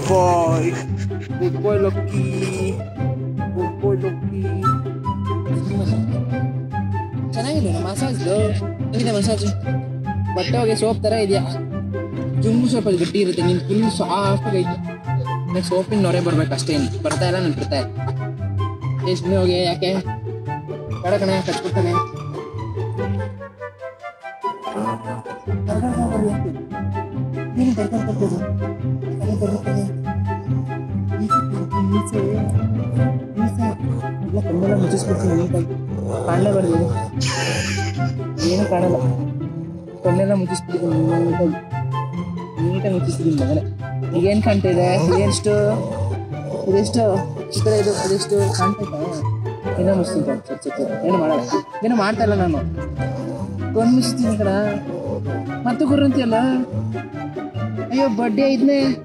ಬಾಯ್ good boy lucky good boy lucky ಚೆನ್ನಾಗಿದೆ massage ಹೆಂಗಿದೆ massage ಬಟ್ಟೆ ಹೋಗಿ ಸೋಪ್ ಥರ ಇದೆಯಾ ಜುಮ್ಮು ಸ್ವಲ್ಪ ಗಟ್ಟಿ ಇರುತ್ತೆ ನೀನು ಫುಲ್ ಸಾಫ್ಟ್ ಐತೆ ನೆಕ್ಸ್ಟ್ ಸೋಪಿನ ನೊರೆ ಬರ್ಬೇಕು ಅಷ್ಟೇ ಇನ್ನು ಬರ್ತಾ ಇಲ್ಲ ನಾನು ಬಿಡ್ತಾ ಇಲ್ಲ ಎಷ್ಟು ಹೋಗಿ ಯಾಕೆ ಕಡ ಕಣೆ ಕಚ್ಬಿಡ್ತಾನೆ ನೀನು ಬರ್ಕೊಂಡು ಬರ್ಬೋದು ಕಡೆ ಬರ್ಬೇಕಾದ್ರೆ ಮೀಸೆ ಮೀಸೆ ಎಲ್ಲ ಕಣ್ಣೆಲ್ಲ ಮುಚ್ಚಿಸ್ಬಿಡ್ತೀನಿ ನೀಟಾಗಿ ಕಾಣಲೇ ಬರ್ಬೋದು ಏನು ಕಾಣಲ್ಲ ಕಣ್ಣೆಲ್ಲ ಮುಚ್ಚಿಸ್ಬಿಟ್ಟಿದ್ದೀನಿ ನೀಟಾಗಿ ನೀಟಾಗಿ ಮುಚ್ಚಿಸ್ತಿದ್ದೀನಿ ಮಗನೇ ಈಗೇನು ಕಾಣ್ತಿದೆ ಇದೆಷ್ಟು ಇದೆಷ್ಟು ಈ ಕಡೆ ಇದು ಅದೆಷ್ಟು ಕಾಣ್ತೈತಾ ಏನೋ ಮುಚ್ತೀನಿ ಕಣ್ ಚಟ್ ಚಟ್ ಏನು ಮಾಡಲ್ಲ ಏನು ಮಾಡ್ತಾ ಇಲ್ಲ ನಾನು ಕಣ್ಣು ಮುಚ್ಚಿಸ್ತೀನಿ ಕಣ ಮತ್ತೆ ಗುರು ಅಂತೀಯಲ್ಲ ಅಯ್ಯೋ ಬಡ್ಡೆ ಐದನೇ